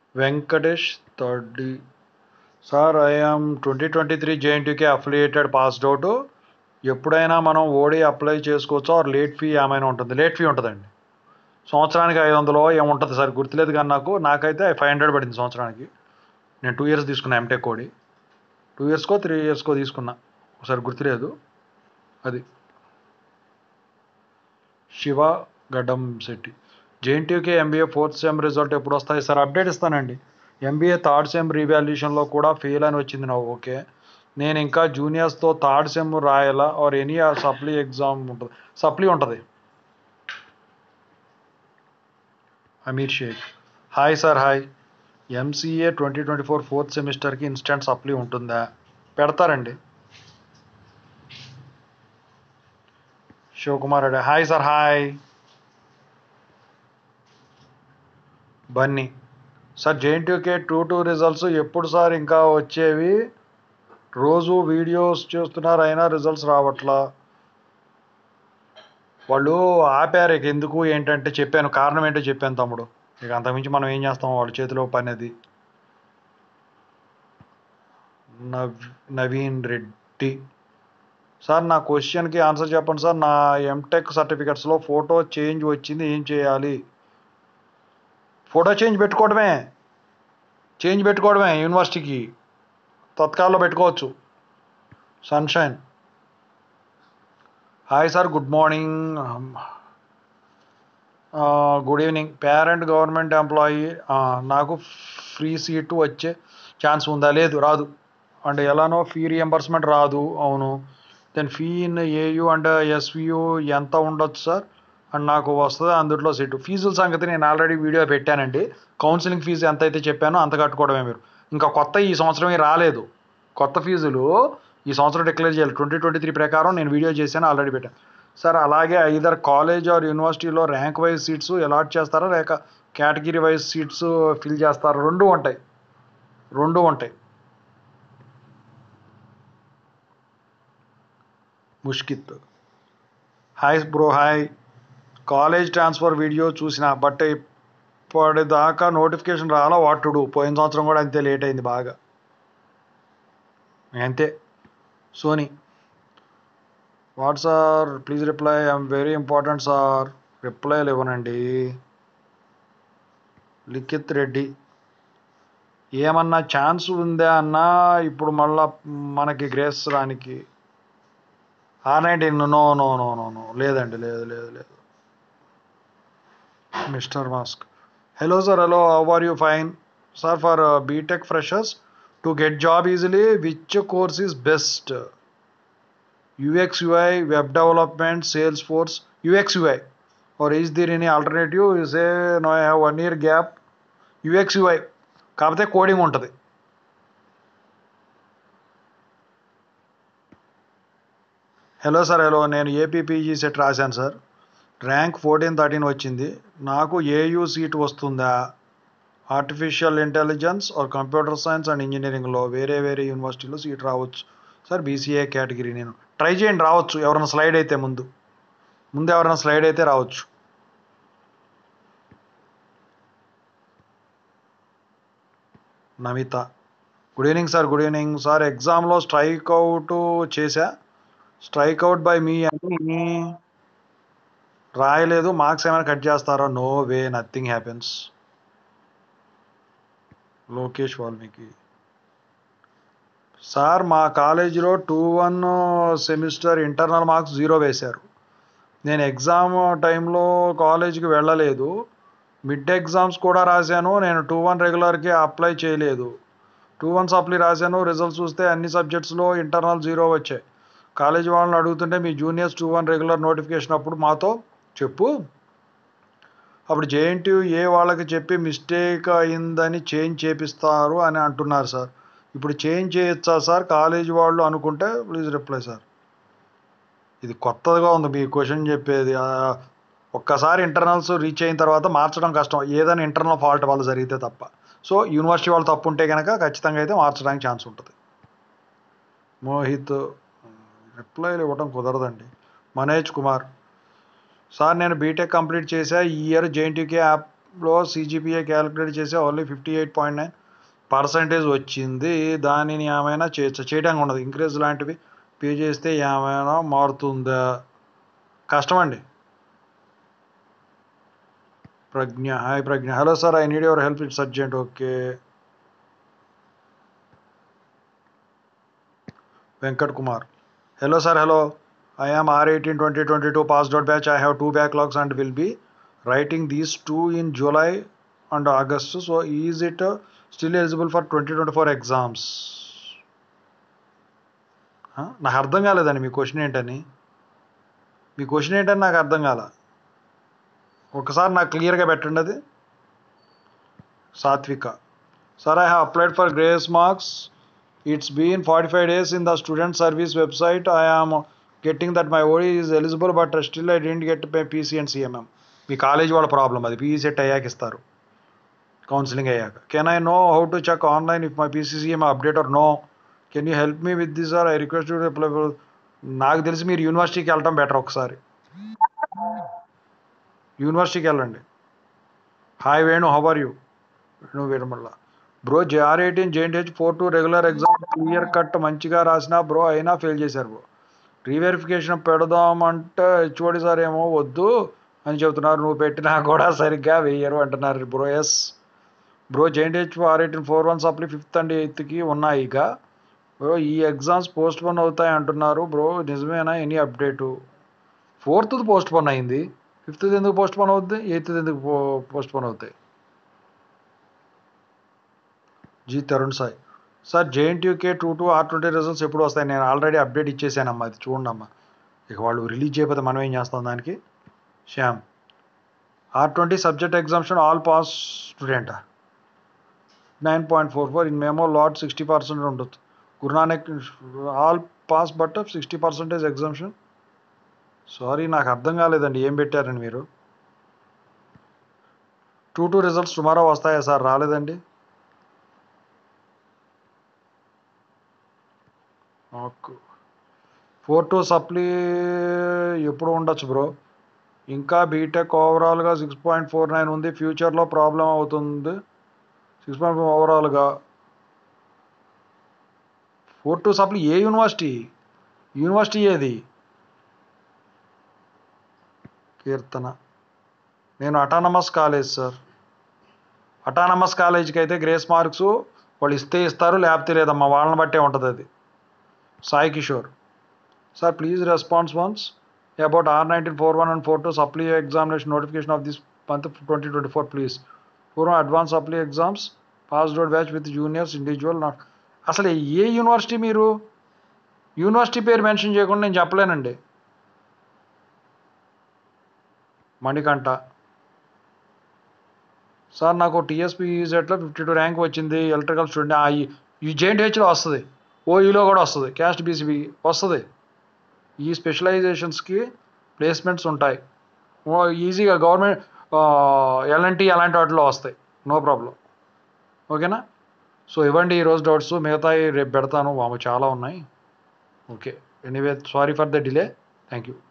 Venkatesh third sir I'm twenty twenty three JNTK affiliated passed out ఎప్పుడైనా మనం OD apply చేసుకోవచ్చా or late fee ఏమైనా ఉంటుంది లేట్ ఫీ ఉంటుందండి సంవత్సరానికి ఐదు వందలు ఏముంటుంది సార్ గుర్తులేదు కానీ నాకు నాకైతే ఫైవ్ హండ్రెడ్ పడింది సంవత్సరానికి నేను టూ ఇయర్స్ తీసుకున్నా ఎంటెక్ కోడి టూ ఇయర్స్కో త్రీ ఇయర్స్కో తీసుకున్నా ఒకసారి గుర్తులేదు అది Shiva Gaddam Shetty JNTUK MBA fourth sem result ఎప్పుడు వస్తాయి సార్ అప్డేట్ ఇస్తానండి ఎంబీఏ థర్డ్ సెమ్ రీవాల్యూషన్లో కూడా ఫెయిల్ అని వచ్చింది నాకు ఓకే నేను ఇంకా జూనియర్స్తో థర్డ్ సెమ్ రాయాలా ఆర్ ఎనీ సప్లీ ఎగ్జామ్ ఉంటుంది సప్లీ ఉంటుంది Ameer Shaik hi sir hi MCA twenty twenty four fourth సెమిస్టర్కి ఇన్స్టెంట్ సప్లీ ఉంటుందా పెడతారండి Shivakumar Reddy hi sir hi Bunny sir JNTUK two two results ఎప్పుడు సార్ ఇంకా వచ్చేవి రోజు వీడియోస్ చూస్తున్నారు అయినా రిజల్ట్స్ రావట్లా వాళ్ళు ఆపారు ఇక ఎందుకు ఏంటంటే చెప్పాను కారణం ఏంటో చెప్పాను తమ్ముడు ఇక అంతకుమించి మనం ఏం చేస్తాం వాళ్ళ చేతిలో పని అది నవ్ నవీన్ రెడ్డి సార్ నా క్వశ్చన్కి ఆన్సర్ చెప్పండి సార్ నా ఎంటెక్ సర్టిఫికెట్స్లో ఫోటో చేంజ్ వచ్చింది ఏం చేయాలి ఫోటో చేంజ్ పెట్టుకోవడమే చేంజ్ పెట్టుకోవడమే యూనివర్సిటీకి తత్కాల్లో పెట్టుకోవచ్చు Sunshine hi sir good morning good evening parent government employee నాకు ఫ్రీ సీటు వచ్చే ఛాన్స్ ఉందా లేదు రాదు అంటే ఎలానో ఫీ రియంబర్స్మెంట్ రాదు అవును then fee in AU and SVU ఎంత ఉండొచ్చు సార్ అండ్ నాకు వస్తుంది అందులో సీటు ఫీజుల సంగతి నేను ఆల్రెడీ వీడియో పెట్టానండి కౌన్సిలింగ్ ఫీజు ఎంత అయితే చెప్పానో అంత కట్టుకోవడమే మీరు ఇంకా కొత్త ఈ సంవత్సరమే రాలేదు కొత్త ఫీజులు ఈ సంవత్సరం డిక్లేర్ చేయాలి ట్వంటీ ట్వంటీ త్రీ ప్రకారం నేను వీడియో చేశాను ఆల్రెడీ పెట్టాను సార్ అలాగే ఐదర్ కాలేజ్ ఆర్ యూనివర్సిటీలో ర్యాంక్ వైజ్ సీట్స్ అలాట్ చేస్తారా లేక కేటగిరీ వైజ్ సీట్స్ ఫిల్ చేస్తారా రెండు ఉంటాయి రెండు ఉంటాయి ముష్కిత్ hi bro hi college transfer video చూసిన బట్ ఇప్పటిదాకా నోటిఫికేషన్ రాలా వాట్ టు డూ పోయిన సంవత్సరం కూడా అంతే లేట్ అయింది బాగా అంతే Sony what sir please reply I'm very important sir రిప్లైలు ఇవ్వనండి లిఖిత్ రెడ్డి ఏమన్నా ఛాన్స్ ఉందా అన్నా ఇప్పుడు మళ్ళా మనకి గ్రేస్ రానికి or nineteen no no no no no లేదండి లేదు లేదు లేదు mister mask hello sir hello how are you fine sir for BTech freshers to get job easily which course is best UX UI web development sales force UX UI or is there any alternative use a no I have one year gap UX UI కాకపోతే coding ఉంటుంది hello sir hello నేను APPG CET రాశాను sir rank fourteen thirteen వచ్చింది నాకు AU seat వస్తుందా artificial intelligence or computer science and ఇంజనీరింగ్లో వేరే వేరే యూనివర్సిటీలో సీట్ రావచ్చు సార్ బీసీఏ కేటగిరీ నేను ట్రై చేయండి రావచ్చు ఎవరైనా స్లైడ్ అయితే ముందు ముందు ఎవరైనా స్లైడ్ అయితే రావచ్చు Namitha good evening sir good evening sir ఎగ్జామ్లో స్ట్రైక్ అవుట్ చేశా స్ట్రైక్ అవుట్ బై మీ అని రాయలేదు మార్క్స్ ఏమైనా కట్ చేస్తారా no way nothing happens Lokesh Valmiki sir మా కాలేజీలో two one semester internal marks zero వేశారు నేను ఎగ్జామ్ టైంలో కాలేజీకి వెళ్ళలేదు మిడ్ ఎగ్జామ్స్ కూడా రాశాను నేను టూ వన్ రెగ్యులర్కి అప్లై చేయలేదు టూ వన్ సప్లీ రాశాను రిజల్ట్స్ చూస్తే అన్ని సబ్జెక్ట్స్లో ఇంటర్నల్ జీరో వచ్చాయి కాలేజీ వాళ్ళని అడుగుతుంటే మీ juniors two one regular notification అప్పుడు మాతో చెప్పు అప్పుడు జేఎన్టీయూ ఏ వాళ్ళకి చెప్పి మిస్టేక్ అయిందని చేంజ్ చేపిస్తారు అని అంటున్నారు సార్ ఇప్పుడు చేంజ్ చేయొచ్చా సార్ కాలేజీ వాళ్ళు అనుకుంటే ప్లీజ్ రిప్లై సార్ ఇది కొత్తగా ఉంది మీ క్వశ్చన్ చెప్పేది ఆ, ఒక్కసారి ఇంటర్నల్స్ రీచ్ అయిన తర్వాత మార్చడం కష్టం ఏదైనా ఇంటర్నల్ ఫాల్ట్ వల్ల జరిగితే తప్ప సో యూనివర్సిటీ వాళ్ళు తప్పు ఉంటే కనుక ఖచ్చితంగా అయితే మార్చడానికి ఛాన్స్ ఉంటుంది మోహిత్ రిప్లైలు ఇవ్వడం కుదరదండి మనోజ్ కుమార్ సార్ నేను బీటెక్ కంప్లీట్ చేశా ఈ ఇయర్ జేఎన్టీకే యాప్ లో సిజిపిఏ క్యాలిక్యులేట్ చేసి only fifty eight point nine percentage వచ్చింది దానిని ఏమైనా చేయొచ్చు చేయడానికి ఉండదు ఇంక్రీజ్ లాంటివి పే చేస్తే ఏమైనా మారుతుందా కష్టమండి Pragna hi Pragna hello sir I need your help it's urgent okay Venkat Kumar hello sir hello i am r18 2022 passed out batch i have two backlogs and will be writing these two in july and august so is it uh, still eligible for 2024 exams Huh? నాకు అర్థం కాలేదండి మీ question ఏంటని మీ question ఏంటని నాకు అర్థం కాల ఒకసారి నాకు క్లియర్గా పెట్టండి అది Sathvika sir I have applied for grace marks it's been 45 days in the student service website i am getting that my OE is eligible but still i didn't get my pc and cmm మీ college వాళ్ళ problem అది PE CET అయ్యాక ఇస్తారు counselling అయ్యాక can I know how to check online if my PCCM update or no can you help me with this or I request you apply నాకు తెలిసి మీరు యూనివర్సిటీకి వెళ్ళటం బెటర్ ఒకసారి యూనివర్సిటీకి వెళ్ళండి hi Venu how are you Venu Venumalla bro JR eighteen JNTH four two regular exam clear cut మంచిగా రాసినా బ్రో అయినా ఫెయిల్ చేశారు బ్రో రీవెరిఫికేషన్ పెడదామంటే హెచ్ఓడి సార్ ఏమో వద్దు అని చెబుతున్నారు నువ్వు పెట్టినా కూడా సరిగ్గా వెయ్యరు అంటున్నారు bro yes bro JNTH R eighteen four one supply fifth and ఎయిత్కి ఉన్నాయి ఇక బ్రో ఈ ఎగ్జామ్స్ పోస్ట్ పోన్ అవుతాయి అంటున్నారు బ్రో నిజమేనా any update fourth postpone అయింది ఫిఫ్త్ ఎందుకు పోస్ట్ పోన్ అవుద్ది ఎయిత్ ఎందుకు పోస్ట్ పోన్ అవుతాయి G Tarun Sai sir JNTUK two two R twenty results ఎప్పుడు వస్తాయి నేను ఆల్రెడీ అప్డేట్ ఇచ్చేసానమ్మా అది చూడండి అమ్మా ఇక వాళ్ళు రిలీజ్ చేయకపోతే మనం ఏం చేస్తాం దానికి శ్యామ్ or twenty subject exemption all pass student nine point four four in memo లాట్ సిక్స్టీ పర్సెంట్ ఉంటుంది Guru Nanak all pass but sixty percentage exemption sorry నాకు అర్థం కాలేదండి ఏం పెట్టారండి మీరు టూ టూ రిజల్ట్స్ టుమారో వస్తాయా సార్ రాలేదండి ఓకే ఫోర్ టూ సప్లీ ఎప్పుడు ఉండొచ్చు బ్రో ఇంకా బీటెక్ ఓవరాల్గా సిక్స్ పాయింట్ ఫోర్ నైన్ ఉంది ఫ్యూచర్లో ప్రాబ్లం అవుతుంది సిక్స్ పాయింట్ ఫోర్ ఓవరాల్గా ఫోర్ టూ సప్లీ ఏ యూనివర్సిటీ యూనివర్సిటీ ఏది కీర్తన నేను అటానమస్ కాలేజ్ సార్ అటానమస్ కాలేజీకి అయితే గ్రేస్ మార్క్స్ వాళ్ళు ఇస్తే ఇస్తారు లేకపోతే లేదమ్మా వాళ్ళని బట్టే ఉంటుంది అది Sai Kishore sir please response once about R nineteen four one and four two supply examination notification of this month twenty twenty four please for advance supply exams pass doubt batch with juniors individual not అసలు ఏ university మీరు university పేరు mention చేయకుండా నేను చెప్పలేనండి Manikanta sir నాకు TSP సెట్లో fifty two rank వచ్చింది ఎలక్ట్రికల్ స్టూడెంట్ ఈ జేఎన్టీహెచ్లో వస్తుంది ఓఈలో కూడా వస్తుంది క్యాస్ట్ బీసీబీ వస్తుంది ఈ స్పెషలైజేషన్స్కి ప్లేస్మెంట్స్ ఉంటాయి ఓ ఈజీగా గవర్నమెంట్ ఎల్ఎన్టీ అలాంటి వాటిలో వస్తాయి నో ప్రాబ్లం ఓకేనా సో ఇవ్వండి ఈరోజు డౌట్స్ మిగతాయి రేపు పెడతాను వాము చాలా ఉన్నాయి okay anyway sorry for the delay thank you